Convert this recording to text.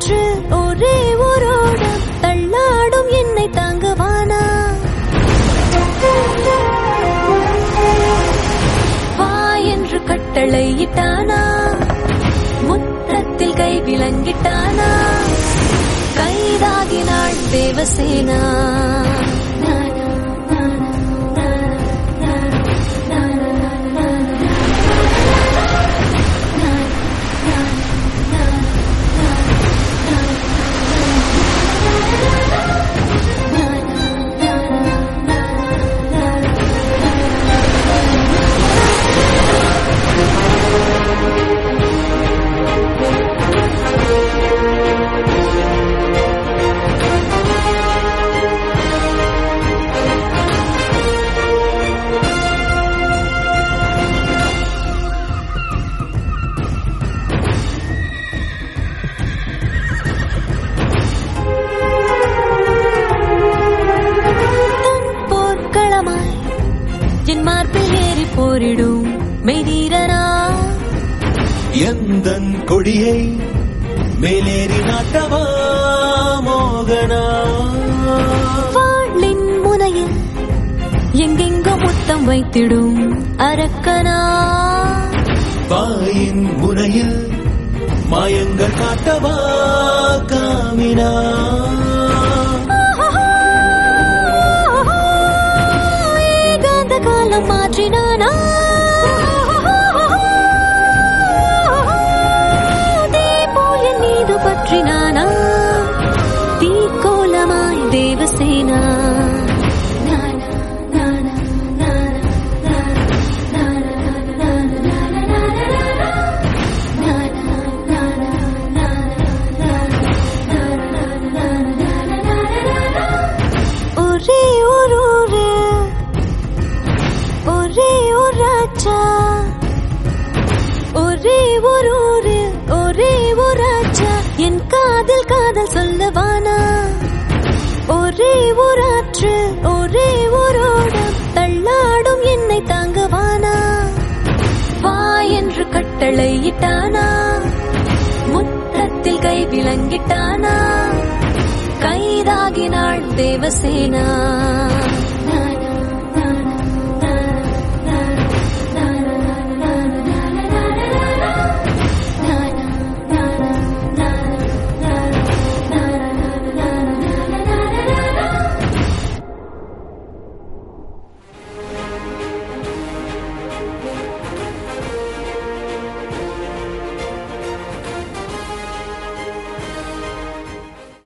ஊராற்று ஒரே ஊரோடம் தள்ளாடும் என்னை தாங்குவானா வா என்று கட்டளையிட்டானா முத்தத்தில் கை விளங்கிட்டானா கைதாகினாள் தேவசேனா நானா, நானா, நானா, நானா, நானா, தன் போர்க்களமாய் என் மார்பில் ஏறி போரிடும் மெய்தீரனா எந்தன் கொடியை மேலேறி நாட்டவா மோகனா வாளின் முனையில் எங்கெங்கோ முத்தம் வைத்திடும் அரக்கனா வாயின் முனையில் மாயங்கள் காட்டவா காமினா ஏகாந்த காலம் மாற்றினானா தீபோல் என் மீது பற்றினானா தீக்கோலமாய் தேவசேனா நானா, நானா, நானா, நானா, நானா, நானா, நானா, ஒரே ஒரு ஊரு ஒரே ஒரு ராஜா ஒரே ஒரு ஊரு ஒரே ஒரு ராஜா என் காதில் காதல் சொல்லவானா ஒரே ஒரு ஆற்று ஒரே ஒரு ஓடம் தள்ளாடும் என்னை தாங்குவானா வா என்று கட்டளையிட்டானா முத்தத்தில் கை விளங்கிட்டானா கைதாகினாள் தேவசேனா